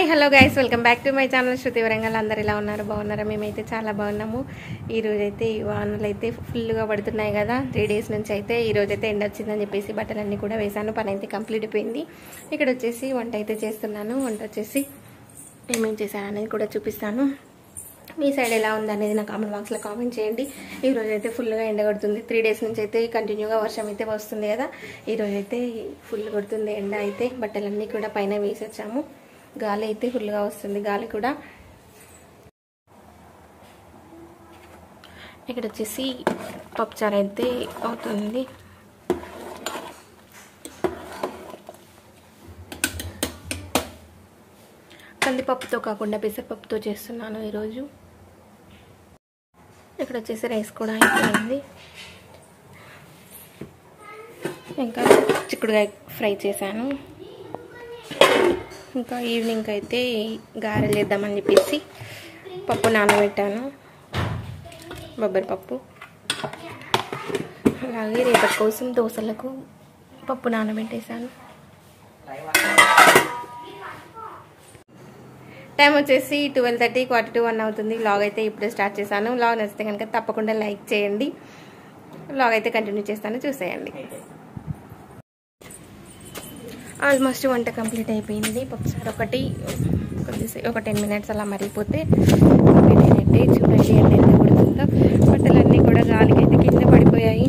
hi hello guys welcome back to my channel Shruti Warangal అందరు ఎలా ఉన్నారు బాగున్నారా మేమైతే చాలా బాగున్నాము ఈ రోజు అయితే ఈ వానలు అయితే ఫుల్గా పడుతున్నాయి కదా త్రీ డేస్ నుంచి అయితే ఈ రోజు అయితే ఎండ వచ్చిందని చెప్పేసి బట్టలన్నీ కూడా వేసాను పని అయితే కంప్లీట్ అయిపోయింది ఇక్కడ వచ్చేసి వంట అయితే చేస్తున్నాను వంట వచ్చేసి ఏమేం చేశాను అనేది కూడా చూపిస్తాను మీ సైడ్ ఎలా ఉంది అనేది నా కామెంట్ బాక్స్లో కామెంట్ చేయండి ఈ రోజు అయితే ఫుల్గా ఎండ కొడుతుంది త్రీ డేస్ నుంచి అయితే కంటిన్యూగా వర్షం అయితే వస్తుంది కదా ఈ రోజు అయితే ఫుల్ కొడుతుంది ఎండ అయితే బట్టలన్నీ కూడా పైన వేసి వచ్చాము గాలి అయితే ఫుల్గా వస్తుంది గాలి కూడా ఇక్కడ వచ్చేసి పప్పుచారు అయితే అవుతుంది కందిపప్పుతో కాకుండా పెసరపప్పుతో చేస్తున్నాను ఈరోజు ఇక్కడ వచ్చేసి రైస్ కూడా అయిపోయింది ఇంకా చిక్కుడుకాయ ఫ్రై చేశాను ఇంకా ఈవినింగ్ అయితే గారెలు చేద్దామని చెప్పేసి పప్పు నానబెట్టాను బొబ్బరి పప్పు అలాగే రేపటి కోసం దోశలకు పప్పు నానబెట్టేశాను టైం వచ్చేసి twelve thirty quarter to one అవుతుంది వ్లాగ్ అయితే ఇప్పుడే స్టార్ట్ చేశాను వ్లాగ్ నచ్చితే కనుక తప్పకుండా లైక్ చేయండి వ్లాగ్ అయితే కంటిన్యూ చేస్తాను చూసేయండి ఆల్మోస్ట్ వంట కంప్లీట్ అయిపోయింది పప్పుసారి ఒకటి కొద్దిసేపు ఒక టెన్ మినిట్స్ అలా మరిగిపోతే కంప్లీట్ అయినట్టే చూడండి ఎంత ఎంత కొడుతుందో బట్టలన్నీ కూడా గాలికి అయితే కింద పడిపోయాయి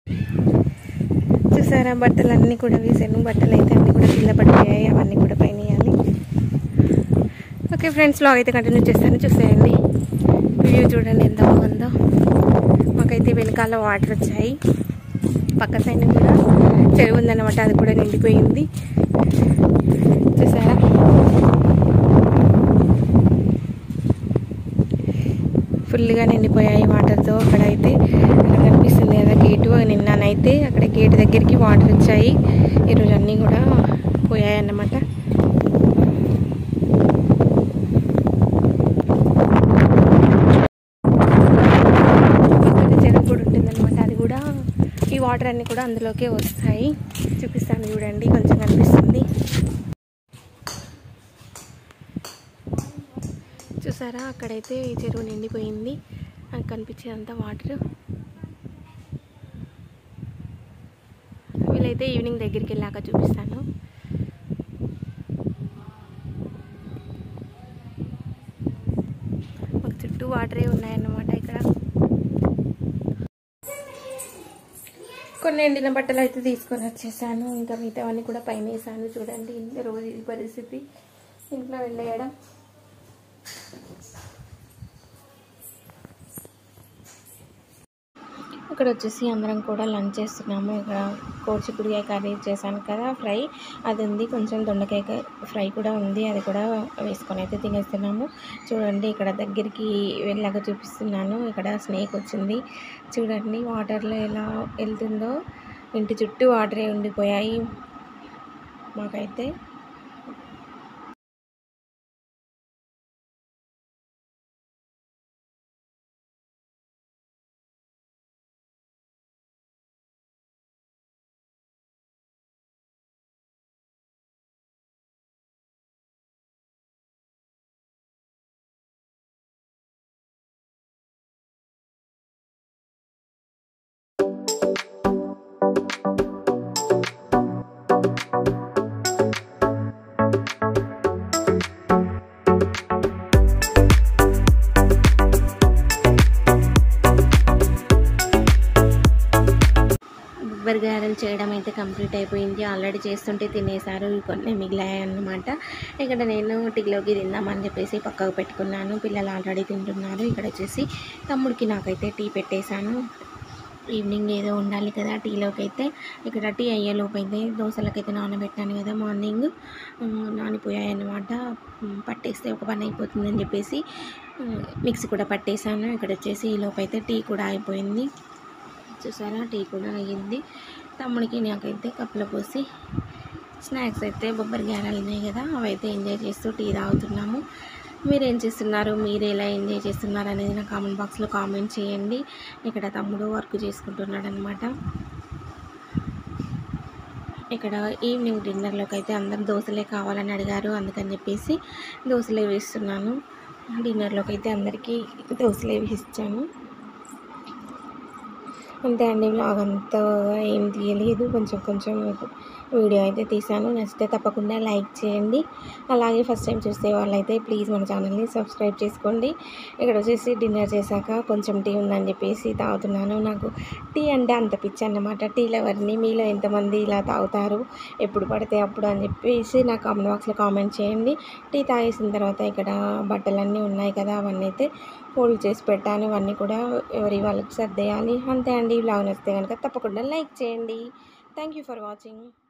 చూసారా బట్టలన్నీ కూడా వేసాను బట్టలు అయితే అన్నీ కూడా కింద పడిపోయాయి అవన్నీ కూడా పైన వేయాలి ఓకే ఫ్రెండ్స్ లాగ్ అయితే కంటిన్యూ చేస్తాను చూసేయండి వీడియో చూడండి ఎంత బాగుందో మాకైతే వెనకాల వాటర్ వచ్చాయి పక్క సైడ్ కూడా చెరువు ఉందన్నమాట అది కూడా నిండిపోయింది చూసారా ఫుల్గా నిండిపోయాయి వాటర్తో అక్కడైతే అక్కడ కనిపిస్తుంది కదా గేటు నిన్ననైతే అక్కడ గేట్ దగ్గరికి వాటర్ వచ్చాయి ఈరోజు అన్నీ కూడా పోయాయి అన్నమాట పక్కన చెరువు కూడా ఉంటుందన్నమాట అది కూడా ఈ వాటర్ అన్నీ కూడా అందులోకే వస్తాయి చూపిస్తాను చూడండి కొంచెం కనిపిస్తుంది చూసారా అక్కడైతే ఈ చెరువు నిండిపోయింది అది కనిపించేదంతా వాటర్ వీళ్ళైతే ఈవినింగ్ దగ్గరికి వెళ్ళాక చూపిస్తాను మాకు చుట్టూ వాటరే ఉన్నాయన్నమాట ఇక్కడ కొన్ని ఎండిన బట్టలు అయితే తీసుకొని వచ్చేసాను ఇంకా మిగతావన్నీ కూడా పైన వేసాను చూడండి ఇంత రోజు ఇది పరిస్థితి ఇంట్లో వెళ్ళేయడం ఇక్కడ వచ్చేసి అందరం కూడా లంచ్ చేస్తున్నాము ఇక్కడ కోడిచిక్కుడుకాయ కర్రీ చేశాను కదా ఫ్రై అది ఉంది కొంచెం దొండకాయ ఫ్రై కూడా ఉంది అది కూడా వేసుకొని అయితే తినేస్తున్నాము చూడండి ఇక్కడ దగ్గరికి వెళ్ళాక చూపిస్తున్నాను ఇక్కడ స్నేక్ వచ్చింది చూడండి వాటర్లో ఎలా వెళ్తుందో ఇంటి చుట్టూ వాటరే ఉండిపోయాయి మాకైతే బొబ్బరి గారెలు చేయడం అయితే కంప్లీట్ అయిపోయింది ఆల్రెడీ చేస్తుంటే తినేసారు కొన్ని మిగిలాయి అన్నమాట ఇక్కడ నేను టీలోకి తిందామని చెప్పేసి పక్కకు పెట్టుకున్నాను పిల్లలు ఆల్రెడీ తింటున్నారు ఇక్కడ వచ్చేసి తమ్ముడికి నాకైతే టీ పెట్టేశాను ఈవినింగ్ ఏదో ఉండాలి కదా టీలోకి అయితే ఇక్కడ టీ అయ్యేలోపు అయితే దోశలకైతే నానబెట్టాను కదా మార్నింగ్ నానిపోయాయి అన్నమాట పట్టేస్తే ఒక పని అయిపోతుందని చెప్పేసి మిక్సీ కూడా పట్టేశాను ఇక్కడ వచ్చేసి ఈ లోపు అయితే టీ కూడా అయిపోయింది చూసారా టీ కూడా అయ్యింది తమ్ముడికి నాకైతే కప్పులో పోసి స్నాక్స్ అయితే బొబ్బరి గారెలు ఉన్నాయి కదా అవి అయితే ఎంజాయ్ చేస్తూ టీ తాగుతున్నాము మీరు ఏం చేస్తున్నారు మీరు ఎలా ఎంజాయ్ చేస్తున్నారు అనేది నా కామెంట్ బాక్స్లో కామెంట్ చేయండి ఇక్కడ తమ్ముడు వర్క్ చేసుకుంటున్నాడు అనమాట ఇక్కడ ఈవినింగ్ డిన్నర్లోకి అయితే అందరు దోశలే కావాలని అడిగారు అందుకని చెప్పేసి దోశలే వేస్తున్నాను డిన్నర్లోకి అయితే అందరికీ దోశలే వేసిచ్చాను అంతే అండి వ్లాగ్ అంతా ఏం తీయలేదు కొంచెం కొంచెం వీడియో అయితే తీసాను నచ్చితే తప్పకుండా లైక్ చేయండి అలాగే ఫస్ట్ టైం చూసే వాళ్ళైతే ప్లీజ్ మన ఛానల్ని సబ్స్క్రైబ్ చేసుకోండి ఇక్కడ వచ్చేసి డిన్నర్ చేశాక కొంచెం టీ ఉందని చెప్పేసి తాగుతున్నాను నాకు టీ అంటే అంత పిచ్చి అన్నమాట టీ లవర్ని మీలో ఎంతమంది ఇలా తాగుతారు ఎప్పుడు పడితే అప్పుడు అని చెప్పేసి నా కామెంట్ బాక్స్లో కామెంట్ చేయండి టీ తాగేసిన తర్వాత ఇక్కడ బట్టలన్నీ ఉన్నాయి కదా అవన్నీ అయితే ఫోల్డ్ చేసి పెట్టాను ఇవన్నీ కూడా ఎవరి వాళ్ళకి సర్దేయాలి అంతే అండి వ్లాగ్ నచ్చితే కనుక తప్పకుండా లైక్ చేయండి థ్యాంక్ యూ ఫర్ వాచింగ్